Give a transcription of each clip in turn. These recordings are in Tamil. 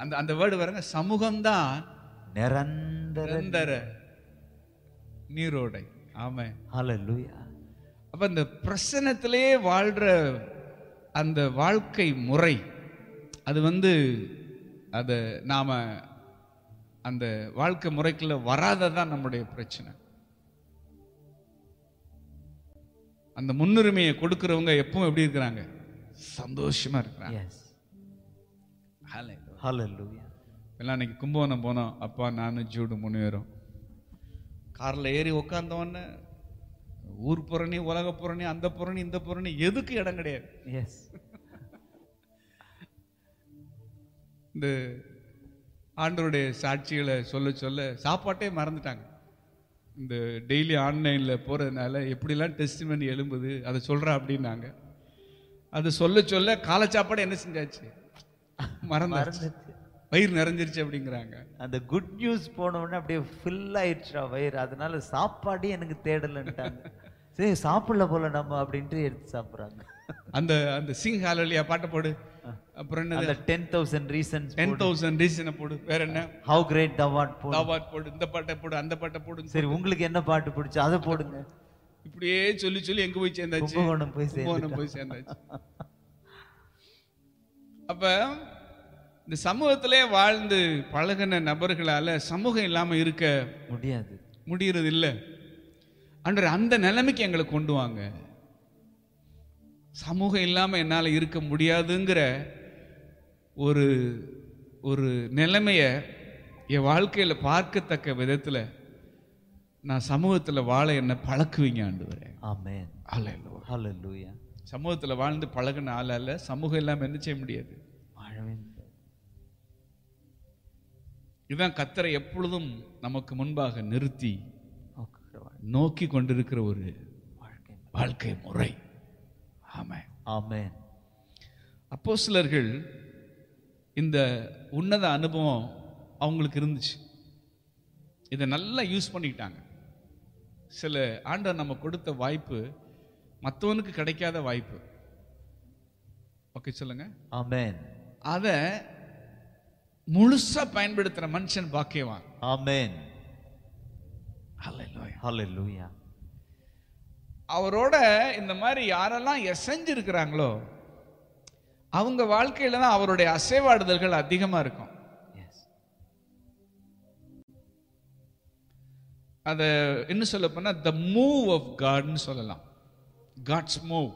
அந்த அந்த வேர்டு பாருங்க சமூகம்தான் நிரந்தர நிரந்தர நீரோடை ஆமே ஹalleluya அப்ப இந்த பிரசனத்திலே வாழ்ற அந்த வாழ்க்கை முறை அது வந்து அதை நாம அந்த வாழ்க்கை முறைக்குள்ள வராததான் நம்முடைய பிரச்சனை அந்த முன்னுரிமையை கொடுக்கறவங்க எப்பவும் எப்படி இருக்கிறாங்க சந்தோஷமா இருக்கிறாங்க எஸ் Hallelujah. ஹalleluya எல்லாம் அன்னைக்கு கும்பகோணம் போனோம் அப்பா நானும் ஜூடு மூணு பேரும் காரில் ஏறி உட்காந்தவொடனே ஊர் புறணி உலக புறணி அந்த புறணி இந்த புறணி எதுக்கு இடம் கிடையாது எஸ் இந்த ஆண்டவருடைய சாட்சிகளை சொல்ல சொல்ல சாப்பாட்டே மறந்துட்டாங்க இந்த டெய்லி ஆன்லைனில் போகிறதுனால எப்படிலாம் டெஸ்ட் பண்ணி எழும்புது அதை சொல்கிறா அப்படின்னாங்க அதை சொல்ல சொல்ல காலை சாப்பாடு என்ன செஞ்சாச்சு மறந்து மறந்துச்சு வயிறு நிறைஞ்சிருச்சு அப்படிங்கிறாங்க அந்த குட் நியூஸ் போன உடனே அப்படியே ஃபில் ஆயிடுச்சா வயிறு அதனால சாப்பாடே எனக்கு தேடலன்ட்டாங்க சரி சாப்பிடல போல நம்ம அப்படின்ட்டு எடுத்து சாப்பிடுறாங்க அந்த அந்த சிங் ஹாலலியா பாட்டை போடு அப்புறம் என்ன அந்த ten thousand reasons ten thousand ரீசனை போடு வேற என்ன ஹவு கிரேட் தவாட் போ தாவாத் போடு இந்த பாட்டை போடு அந்த பாட்டை போடு சரி உங்களுக்கு என்ன பாட்டு பிடிச்சோ அதை போடுங்க இப்படியே சொல்லி சொல்லி எங்க போய் சேர்ந்தாச்சு கும்பகோணம் போய் கும்பகோணம் போய் சேர்ந்தாச்சு அப்ப இந்த சமூகத்திலே வாழ்ந்து பழகின நபர்களால சமூகம் இல்லாம இருக்க முடியாது முடியறது இல்ல அன்று அந்த நிலைமைக்கு எங்களை கொண்டு வாங்க சமூகம் இல்லாம என்னால இருக்க முடியாதுங்கிற ஒரு ஒரு நிலைமைய என் வாழ்க்கையில பார்க்கத்தக்க விதத்துல நான் சமூகத்துல வாழ என்ன பழக்குவீங்க ஆண்டு ஆமென் அல்ல ஹalleluya சமூகத்துல வாழ்ந்து பழகின ஆளால சமூகம் இல்லாம என்ன செய்ய முடியாது வாழவே முடியாது. இதுதான் கத்தரை எப்பொழுதும் நமக்கு முன்பாக நிறுத்தி நோக்குகிற வாழ்- நோக்கி கொண்டிருக்கிற ஒரு வாழ்க்கை வாழ்க்கை முறை ஆமா ஆமென் அப்போஸ்தலர்கள் இந்த உன்னத அனுபவம் அவங்களுக்கு இருந்துச்சு இதை நல்லா யூஸ் பண்ணிக்கிட்டாங்க சில ஆண்டவர் நம்ம கொடுத்த வாய்ப்பு மற்றவனுக்கு கிடைக்காத வாய்ப்பு ஓகே சொல்லுங்க ஆமென் அதை முழுசா பயன்படுத்துற மனுஷன் பாக்கியவான் ஆமென் Hallelujah. ஹalleluya அவரோட இந்த மாதிரி யாரெல்லாம் எசைஞ்சிருக்கிறாங்களோ அவங்க வாழ்க்கையில தான் அவருடைய அசைவாடுதல்கள் அதிகமா இருக்கும் எஸ் அதை என்ன சொல்ல போனா த மூவ் ஆஃப் காட்னு சொல்லலாம் காட்ஸ் மூவ்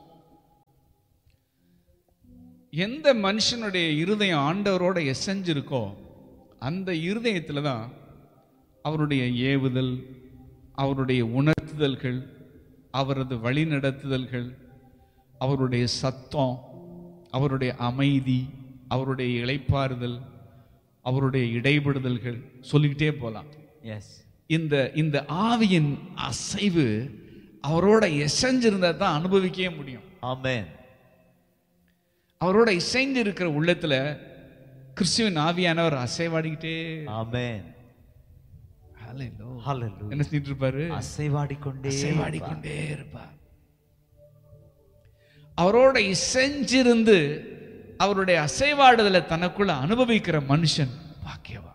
எந்த மனுஷனுடைய இருதயம் ஆண்டவரோட எசைஞ்சிருக்கோ அந்த இருதயத்துல தான் அவருடைய ஏவுதல் அவருடைய உணர்த்துதல்கள் அவரது வழிநடத்துதல்கள் அவருடைய சத்தம் அவருடைய அமைதி அவருடைய இளைப்பாறுதல் அவருடைய இடைபடுதல்கள் சொல்லிக்கிட்டே போலாம் எஸ் இந்த இந்த ஆவியின் அசைவு அவரோட எசைஞ்சிருந்தா தான் அனுபவிக்கவே முடியும் ஆமென் அவரோட இசைந்து இருக்கிற உள்ளத்துல கிறிஸ்துவின் ஆவியானவர் அசைவாடிக்கிட்டே ஆமென் Hallelujah. ஹalleluya என்ன செஞ்சிட்டு இருப்பாரு அசைவாடிக்கொண்டே அசைவாடிக்கொண்டே இருப்பார் அவரோட இசைஞ்சிருந்து அவருடைய அசைவாடுதலை தனக்குள்ள அனுபவிக்கிற மனுஷன் பாக்கியவா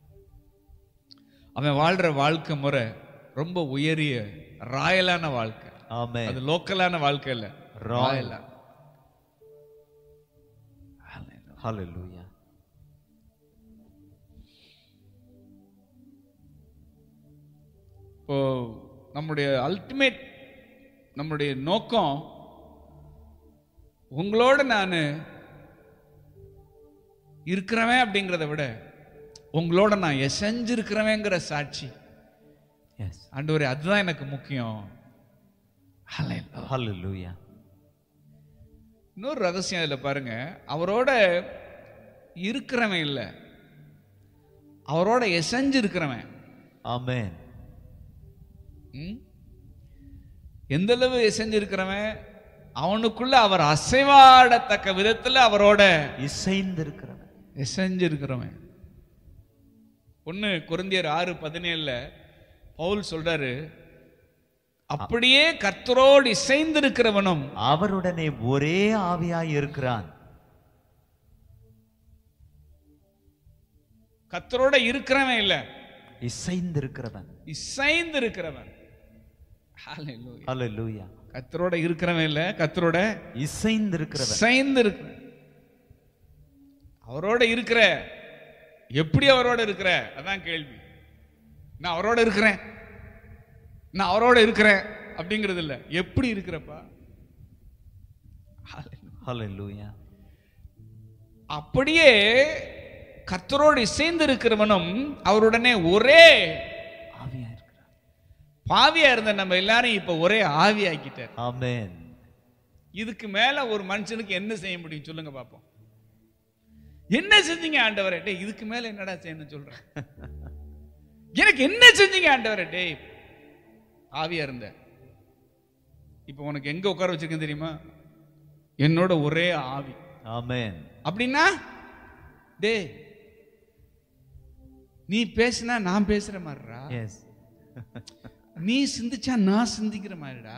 அவன் வாழ்ற வாழ்க்கை முறை ரொம்ப உயரிய ராயலான வாழ்க்கை ஆமென் அது லோக்கலான வாழ்க்கை இல்ல ராயலா ஹalleluya இப்போ நம்முடைய அல்டிமேட் நம்முடைய நோக்கம் உங்களோட நான் இருக்கிறவன் அப்படிங்கிறத விட உங்களோட நான் எசைஞ்சிருக்கிறவங்கிற சாட்சி எஸ் ஆண்டவரே அதுதான் எனக்கு முக்கியம் Hallelujah. ஹalleluya இன்னொரு ரகசியம் இதுல பாருங்க அவரோட இருக்கிறவன் இல்லை அவரோட எசைஞ்சிருக்கிறவன் ஆமென் ம்? எந்த அளவு செஞ்சிருக்கிறவன் அவனுக்குள்ள அவர் அசைவாடத்தக்க விதத்துல அவரோட இசைந்திருக்கிறவன் செஞ்சிருக்கிறவன் ஒண்ணு குருந்தியர் ஆறு பதினேழுல பவுல் சொல்றாரு அப்படியே கர்த்தரோடு இசைந்திருக்கிறவனும் அவருடனே ஒரே ஆவியாய் இருக்கிறான் கத்தரோட இருக்கிறவன் இல்ல இசைந்து இருக்கிறவன் இசைந்து இருக்கிறவன் Hallelujah. ஹalleluya கத்தரோட இருக்கிறவன் இல்ல கத்தரோட இசைந்து இருக்கிறவன் இசைந்து இருக்கிற அவரோட இருக்கிற எப்படி அவரோட இருக்கிற அதான் கேள்வி நான் அவரோட இருக்கிறேன் நான் அவரோட இருக்கிறேன் அப்படிங்கிறது இல்ல எப்படி இருக்கிறப்பா Hallelujah. ஹalleluya அப்படியே கர்த்தரோடு இசைந்து இருக்கிறவனும் அவருடனே ஒரே ஆவியா இருக்கிறார் பாவியா இருந்த நம்ம எல்லாரும் இப்ப ஒரே ஆவியாக்கிட்டார் ஆமென் இதுக்கு மேல ஒரு மனுஷனுக்கு என்ன செய்ய முடியும் சொல்லுங்க பாப்போம் என்ன செஞ்சீங்க ஆண்டவரே டேய் இதுக்கு மேல என்னடா செய்யணும் சொல்றேன் எனக்கு என்ன செஞ்சீங்க ஆண்டவரே டேய் ஆவியா இருந்த இப்போ உனக்கு எங்க உட்கார வச்சிருக்கேன் தெரியுமா என்னோட ஒரே ஆவி ஆமென் அப்படின்னா டேய் நீ பேசினா நான் பேசுற மாதிரிடா எஸ் நீ சிந்திச்சா நான் சிந்திக்கிற மாதிரிடா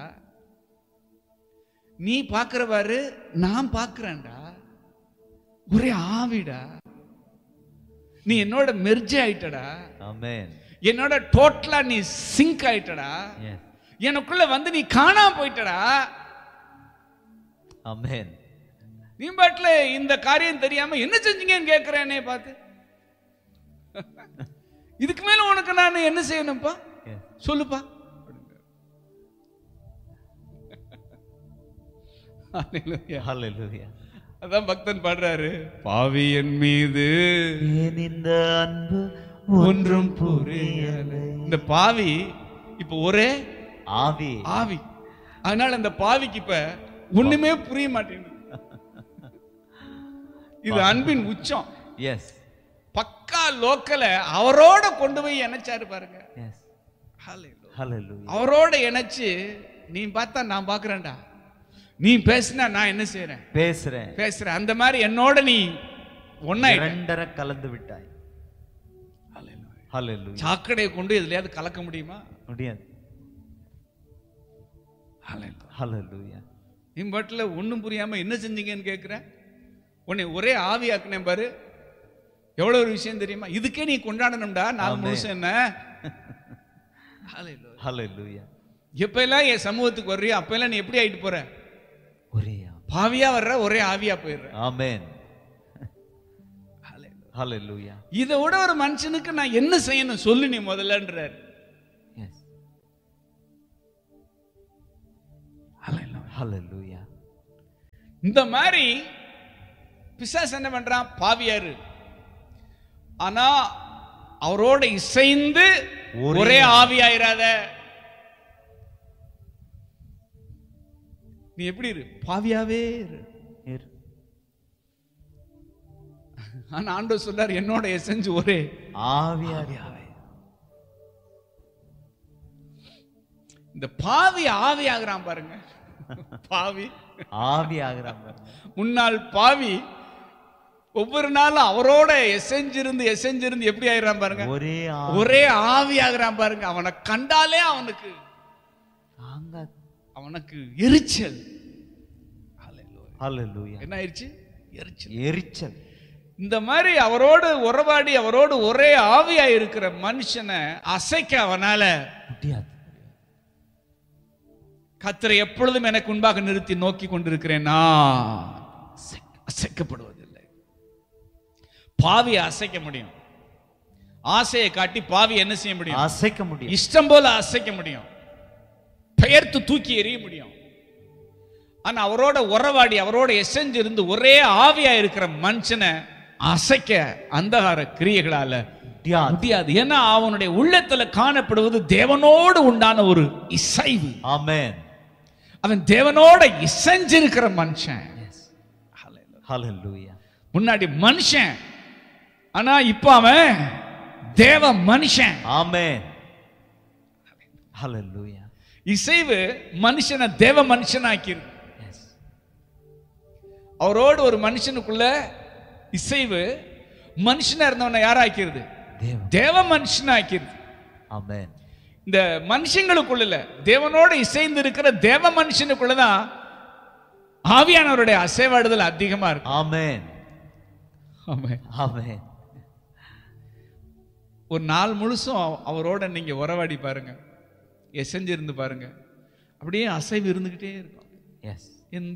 நீ பார்க்கிறவாரு நான் பார்க்கிறேன்டா ஒரே ஆவிடா நீ என்னோட மெர்ஜ் ஆயிட்டடா ஆமென் என்னோட டோட்டலா நீ சிங்க் ஆயிட்டடா எஸ் எனக்குள்ள வந்து நீ காணாம போயிட்டடா ஆமென் நீ பாட்டுல இந்த காரியம் தெரியாம என்ன செஞ்சீங்கன்னு கேட்கிறேனே பார்த்து இதுக்கு மேல உனக்கு நான் என்ன செய்யணும்ப்பா எஸ் சொல்லுப்பா Hallelujah. ஹalleluya அதான் பக்தன் பாடுறாரு பாவி என் மீது ஏன் இந்த அன்பு ஒன்றும் புரியல இந்த பாவி இப்ப ஒரே ஆவி ஆவி அதனால அந்த பாவிக்கு இப்ப ஒண்ணுமே புரிய மாட்டேங்குது இது அன்பின் உச்சம் எஸ் பக்கா லோக்கல அவரோட கொண்டு போய் இணைச்சாரு பாருங்க எஸ் Hallelujah. ஹalleluya அவரோட இணைச்சு நீ பார்த்தா நான் பார்க்கறேன்டா நீ பேசினா நான் என்ன செய்றேன் பேசுறேன் பேசுறேன் அந்த மாதிரி என்னோட நீ ஒன்னாயிட்ட இரண்டரை கலந்து விட்டாய் ஹalleluya சாக்கடையை கொண்டு எதுலயாவது கலக்க முடியுமா முடியாது ஹalleluya நீ பாட்டில் ஒன்றும் புரியாம என்ன செஞ்சீங்கன்னு கேட்குற உன்னை ஒரே ஆவியாக்குனேன் பாரு எவ்வளவு ஒரு விஷயம் தெரியுமா இதுக்கே நீ கொண்டாடணும்டா நாலு ஆமென். முழுசம் என்ன Hallelujah. ஹalleluya எப்ப எல்லாம் என் சமூகத்துக்கு வர்றியோ அப்ப எல்லாம் நீ எப்படி ஆயிட்டு போற ஒரே ஆவி. பாவியா வர்ற ஒரே ஆவியா போயிடுற ஆமென் ஹalleluya இதை விட ஒரு மனுஷனுக்கு நான் என்ன செய்யணும் சொல்லு நீ முதல்லன்றார் எஸ் ஹalleluya இந்த மாதிரி பிசாசு என்ன பண்றான் பாவியாரு ஆனா அவரோட இசைந்து ஒரே ஒரே ஆவியாயிராத நீ எப்படி இரு பாவியாவே இரு இரு. ஆனா ஆண்டவர் சொல்றாரு என்னோட எசைஞ்சு ஒரே ஆவியா இரு. இந்த பாவி ஆவி ஆகுறான் பாருங்க பாவி ஆவி ஆகிறான் பாருங்க. முன்னாள் பாவி ஒவ்வொரு நாளும் அவரோட எசைஞ்சிருந்து எசைஞ்சிருந்து எப்படி ஆயிடுறான் பாருங்க ஒரே ஆவி ஒரே ஆவி ஆகுறான் பாருங்க அவனை கண்டாலே அவனுக்கு தாங்காது. அவனுக்கு எரிச்சல் Hallelujah. ஹalleluya என்ன ஆயிடுச்சு எரிச்சல் எரிச்சல் இந்த மாதிரி அவரோடு உறவாடி அவரோடு ஒரே ஆவியா இருக்கிற மனுஷனை அசைக்க அவனால முடியாது கத்தரை எப்பொழுதும் எனக்கு முன்பாக நிறுத்தி நோக்கி கொண்டிருக்கிறேன் நான் அசைக்க- அசைக்கப்படுவதில்லை பாவியை அசைக்க முடியும் ஆசையை காட்டி பாவி என்ன செய்ய முடியும் அசைக்க முடியும் இஷ்டம் போல அசைக்க முடியும் பெயர்த்து தூக்கி எறிய முடியும் ஆனா அவரோட உறவாடி அவரோட எசைஞ்சு இருந்து ஒரே ஆவியா இருக்கிற மனுஷனை அசைக்க அந்தகார கிரியைகளால முடியாது முடியாது ஏன்னா அவனுடைய உள்ளத்துல காணப்படுவது தேவனோடு உண்டான ஒரு இசைவு ஆமென் அவன் தேவனோட இசைஞ்சிருக்கிற மனுஷன் ஹalleluya முன்னாடி மனுஷன் ஆனா இப்ப அவன் தேவ மனுஷன் ஆமென் ஹalleluya இசைவு மனுஷனை தேவ மனுஷனாக்கிருக்கு எஸ் அவரோடு ஒரு மனுஷனுக்குள்ள இசைவு மனுஷனா இருந்தவனை யாராக்கிறது தேவன் தேவ மனுஷனாக்கிறது ஆமென் இந்த மனுஷங்களுக்குள்ள இல்ல தேவனோட இசைந்து இருக்கிற தேவ மனுஷனுக்குள்ளதான் ஆவியானவருடைய அசைவாடுதல் அதிகமா இருக்கும் ஆமென் ஆமென். ஆமென் ஒரு நாள் முழுசும் அவ- அவரோட நீங்க உறவாடி பாருங்க எசைஞ்சிருந்து பாருங்க அப்படியே அசைவு இருந்துகிட்டே இருக்கும் எஸ் இந்த